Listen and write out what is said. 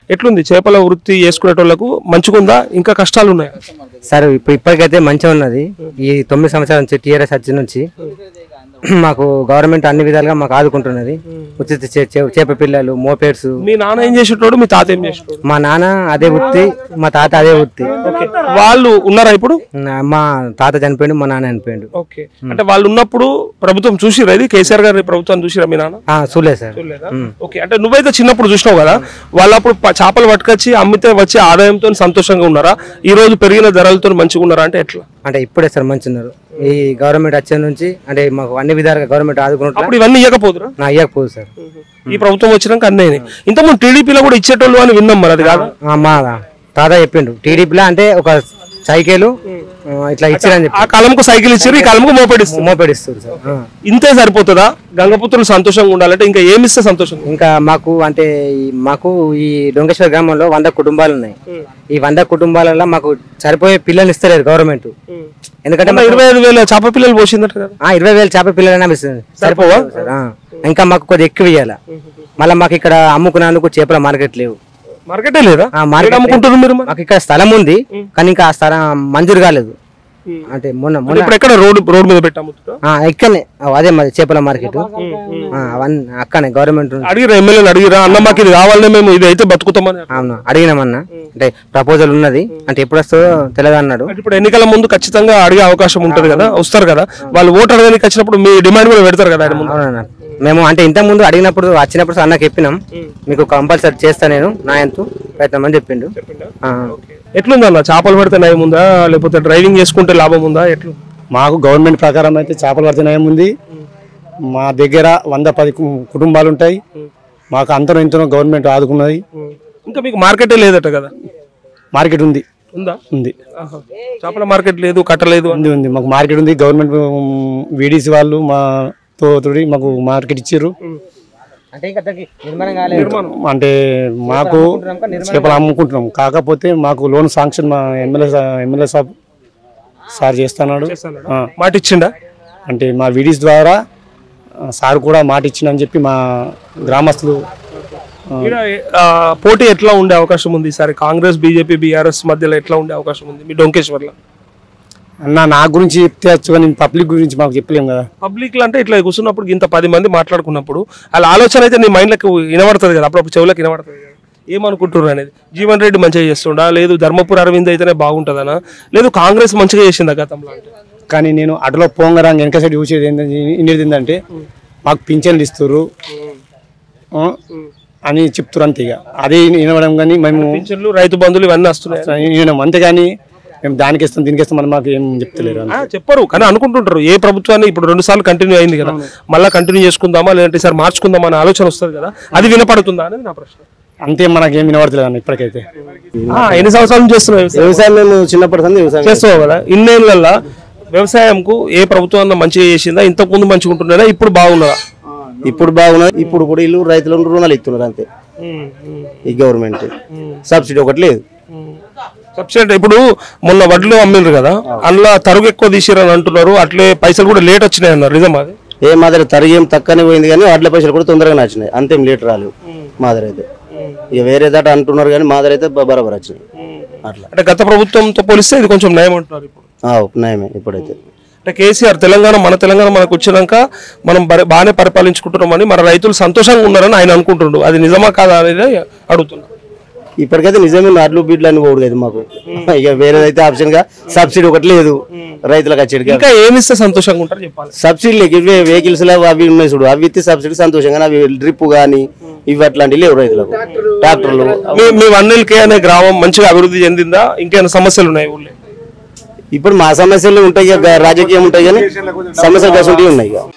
ఎట్లుంది చేపల వృత్తి చేసుకునేటోళ్లకు మంచిగుందా ఇంకా కష్టాలు ఉన్నాయా సార్ ఇప్పుడు ఇప్పటికైతే మంచిగా ఉన్నది ఈ తొమ్మిది సంవత్సరాల నుంచి టీఆర్ఎస్ వచ్చి నుంచి మాకు గవర్నమెంట్ అన్ని విధాలుగా మాకు ఆదుకుంటున్నది ఉచిత చే- చే- చేప పిల్లలు మోపేడ్స్ మీ నాన్న ఏం చేసేటోడు మీ తాత ఏం చేసేటోడు మా నాన్న అదే వృత్తి మా తాత అదే వృత్తి ఓకే వాళ్ళు ఉన్నారా ఇప్పుడు నా- మా తాత చనిపోయిండు మా నాన్న చనిపోయిండు ఓకే అంటే వాళ్ళు ఉన్నప్పుడు ప్రభుత్వం చూసిరా ఇది కేసీఆర్ గారి ప్రభుత్వం చూసిరా మీ నాన్న ఆ, చూలే సార్ చూడలేదా? ఓకే అంటే నువ్వైతే చిన్నప్పుడు చూసినావు కదా వాళ్ళు అప్పుడు ప- చేపలు పట్టుకొచ్చి అమ్మితే వచ్చే ఆదాయంతో సంతోషంగా ఉన్నారా ఈ రోజు పెరిగిన ధరలతో మంచిగా ఉన్నారా అంటే ఎట్లా అంటే ఇప్పుడే సార్ మంచి ఉన్నారు ఈ గవర్నమెంట్ వచ్చే నుంచి అంటే మాకు అన్ని విధాలుగా గవర్నమెంట్ ఆదుకున్నట్లు అప్పుడు ఇవన్నీ ఇవ్వకపోదురా నా అయ్యకపోదు సార్ ఈ ప్రభుత్వం వచ్చినాక అన్నీ అయినాయి. ఇంతకుముందు టీడీపీలో కూడా ఇచ్చేటోళ్ళు అని విన్నాం మరి అది కాదు ఆ, మా తాత చెప్పిండు టీడీపీలో అంటే ఒక సైకిల్ ఆ, ఇట్లా ఇచ్చారని చెప్పి ఆ కాలంకు సైకిల్ ఇచ్చారు ఈ కాలంకు మోపెడిస్తారు మోపెడిస్తారు సార్ ఆ. ఇంతే సరిపోతుందా గంగపుత్రులు సంతోషంగా ఉండాలంటే ఇంకా ఏమిస్తే సంతోషంగా ఇంకా మాకు అంటే ఈ- మాకు ఈ డొంకేశ్వర గ్రామంలో వంద కుటుంబాలు ఉన్నాయి ఈ వంద కుటుంబాలలో మాకు సరిపోయే పిల్లలు ఇస్తలేరు గవర్నమెంట్ ఎందుకంటే మొన్న ఇరవై ఐదు వేల చేప పిల్లలు పోసిందట కదా ఆ, ఇరవై వేల చేప పిల్లలైనా ఇస్తుంది సరిపోవా సార్ ఆ. ఇంకా మాకు కొద్దిగా ఎక్కువ ఇవ్వాలి మళ్ళీ మాకు ఇక్కడ అమ్ముకునేందుకు చేపల మార్కెట్ లేవు మార్కెటే లేదా ఆ, మార్కెట్ ఎక్కడ అమ్ముకుంటారు మీరు మరి? మాకు ఇక్కడ స్థలం ఉంది కానీ ఇంకా ఆ స్థలం మంజూరు కాలేదు అంటే మొన్న అంటే మొన్న ఇప్పుడు ఎక్కడ రోడ్ రోడ్ మీద పెట్టి అమ్ముతుంటారా ఆ, ఇక్కడనే ఆ, అదే మాది చేపల మార్కెట్ ఆ, అవన్నీ అక్కడనే గవర్నమెంట్ అడిగిరా ఎమ్మెల్యేని అడిగిరా అన్న మాకు ఇది కావాలనే మేము ఇది అయితే బతుకుతామని అవును అడిగినామన్నా అంటే ప్రపోజల్ ఉన్నది అంటే ఎప్పుడు వస్తుందో తెలియదు అన్నాడు అంటే ఇప్పుడు ఎన్నికల ముందు ఖచ్చితంగా అడిగే అవకాశం ఉంటది కదా వస్తారు కదా వాళ్ళు ఓటు అడగడానికి వచ్చినప్పుడు మీ డిమాండ్ కూడా పెడతారు కదా ఆయన ముందు అవునన్నా మేము అంటే ఇంత ముందు అడిగినప్పుడు వచ్చినప్పుడు అన్నకి చెప్పినాం మీకు కంపల్సరీ చేస్తా నేను నా ఎంతు ప్రయత్నం అని చెప్పిండు ఆ. ఎట్లుంది అన్న చేపలు పడితే నయం ఉందా లేకపోతే డ్రైవింగ్ చేసుకుంటే లాభం ఉందా ఎట్లు మాకు గవర్నమెంట్ ప్రకారం అయితే చేపలు పడితే నయం ఉంది మా దగ్గర వంద పది కు- కుటుంబాలు ఉంటాయి మాకు అంతరం ఇంతనో గవర్నమెంట్ ఆదుకున్నది ఇంకా మీకు మార్కెటే లేదట కదా మార్కెట్ ఉంది ఉందా ఉంది ఆహా. చేపల మార్కెట్ లేదు కట్టలేదు ఉంది ఉంది మాకు మార్కెట్ ఉంది గవర్నమెంట్ వీడీసీ వాళ్ళు మా తోటి మాకు మార్కెట్ ఇచ్చారు అంటే ఇంకా దానికి నిర్మాణం కాలేదు అంటే మాకు చేపలు అమ్ముకుంటున్నాం కాకపోతే మాకు లోన్ శాంక్షన్ మా ఎమ్మెల్యే ఎమ్మెల్యే సాబ్ సార్ చేస్తున్నాడు ఆ, మాట ఇచ్చిండా అంటే మా వీడియోస్ ద్వారా ఆ, సార్ కూడా మాట ఇచ్చిందని చెప్పి మా గ్రామస్తులు ఈడ, ఆ, పోటీ ఎట్లా ఉండే అవకాశం ఉంది ఈసారి కాంగ్రెస్ బీజేపీ బీఆర్ఎస్ మధ్యలో ఎట్లా ఉండే అవకాశం ఉంది మీ డొంకేశ్వర్లో అన్న నా గురించి చెప్తే వచ్చు కానీ పబ్లిక్ గురించి మాకు చెప్పలేం కదా పబ్లిక్ అంటే ఇట్లా కూర్చున్నప్పుడు ఇంత పది మంది మాట్లాడుకున్నప్పుడు వాళ్ళ ఆలోచన అయితే నీ మైండ్లకు వినబడుతుంది కదా అప్పుడప్పుడు చెవులకు వినబడుతుంది కదా ఏమనుకుంటున్నారు అనేది జీవన్ రెడ్డి మంచిగా చేస్తుండా లేదు ధర్మపురి అరవింద్ అయితేనే బాగుంటుందనా లేదు కాంగ్రెస్ మంచిగా చేసిందా గతంలో అంటే కానీ నేను అటులో పోంగరాంగ వెనక సైడ్ చూసేది ఏంటంటే ఇనేది ఏంటంటే మాకు పింఛన్లు ఇస్తారు ఆ, అని చెప్తారు అంతే ఇక అదే వినవడం కానీ మేము పింఛన్లు రైతు బంధువులు ఇవన్నీ వస్తున్నాయి వినడం అంతేగాని మేము దానికి ఇస్తాం దీనికి ఇస్తాం అని మాకు ఏం చెప్తలేరు ఆ, చెప్పరు కానీ అనుకుంటుంటారు ఏ ప్రభుత్వాన్ని ఇప్పుడు రెండు సార్లు కంటిన్యూ అయింది కదా మళ్ళీ కంటిన్యూ చేసుకుందామా లేదంటే సార్ మార్చుకుందామా అనే ఆలోచన వస్తుంది కదా అది వినపడుతుందా అనేది నా ప్రశ్న అంతే మనకి ఏం వినబడతలేదు అన్న ఇప్పటికైతే ఆ, ఎన్ని సంవత్సరాల నుంచి చేస్తున్నావు వ్యవసాయం? వ్యవసాయం మేము చిన్నప్పటి సంది వ్యవసాయం చేస్తున్నావు కదా ఇన్నేళ్ళల్లో వ్యవసాయంకు ఏ ప్రభుత్వం మంచిగా చేసిందా ఇంతకు ముందు మంచిగా ఉంటున్నదా ఇప్పుడు బాగున్నదా ఇప్పుడు బాగున్నది ఇప్పుడు కూడా ఇల్లు రైతులను రుణాలు ఇస్తున్నారు అంతే ఈ గవర్నమెంట్ సబ్సిడీ ఒకటి లేదు సబ్సిడీ ఇప్పుడు మొన్న వడ్లు అమ్మిండ్రు కదా అందులో తరుగు ఎక్కువ తీసిరని అంటున్నారు అట్లే పైసలు కూడా లేట్ వచ్చినాయి అన్నారు నిజం అది ఏ మాదిరి తరిగి ఏం తక్కువనే పోయింది కానీ వడ్ల పైసలు కూడా తొందరగా నచ్చినాయి అంతేం లేట్ రాలేవు మాదిరి అయితే ఇక వేరే దాట అంటున్నారు కానీ మాదిరి అయితే బ- బరాబర్ వచ్చినాయి అట్లా అంటే గత ప్రభుత్వంతో పోలిస్తే ఇది కొంచెం నయం అంటున్నారు ఇప్పుడు ఆ, నయమే ఇప్పుడైతే అంటే కేసీఆర్ తెలంగాణ మన తెలంగాణ మనకు వచ్చినాక మనం బర- బాగానే పరిపాలించుకుంటున్నామని మన రైతులు సంతోషంగా ఉన్నారని ఆయన అనుకుంటుండ్రు అది నిజమా కాదా అనేది అడుగుతున్నా ఇప్పటికైతే నిజమే నాట్లు బీట్లు అని పోడు కదా మాకు ఇక వేరేదైతే ఆప్షన్ గా సబ్సిడీ ఒకటి లేదు రైతులకు వచ్చేది ఇంకా ఏమిస్తే సంతోషంగా ఉంటారు చెప్పాలి సబ్సిడీ లేక ఇవే వెహికల్స్ అవి ఉన్నాయి చూడు అవి ఇస్తే సబ్సిడీ సంతోషంగా అవి డ్రిప్ కానీ ఇవి అట్లాంటివి లేవు రైతులకు ట్రాక్టర్లు మీ మీ వన్నెల్కే అనే గ్రామం మంచిగా అభివృద్ధి చెందిందా ఇంకేమైనా సమస్యలు ఉన్నాయి ఊళ్ళో ఇప్పుడు మా సమస్యలు ఉంటాయి ఇక రాజకీయం ఉంటాయి కానీ సమస్యలు కసుంటివి ఉన్నాయి ఇక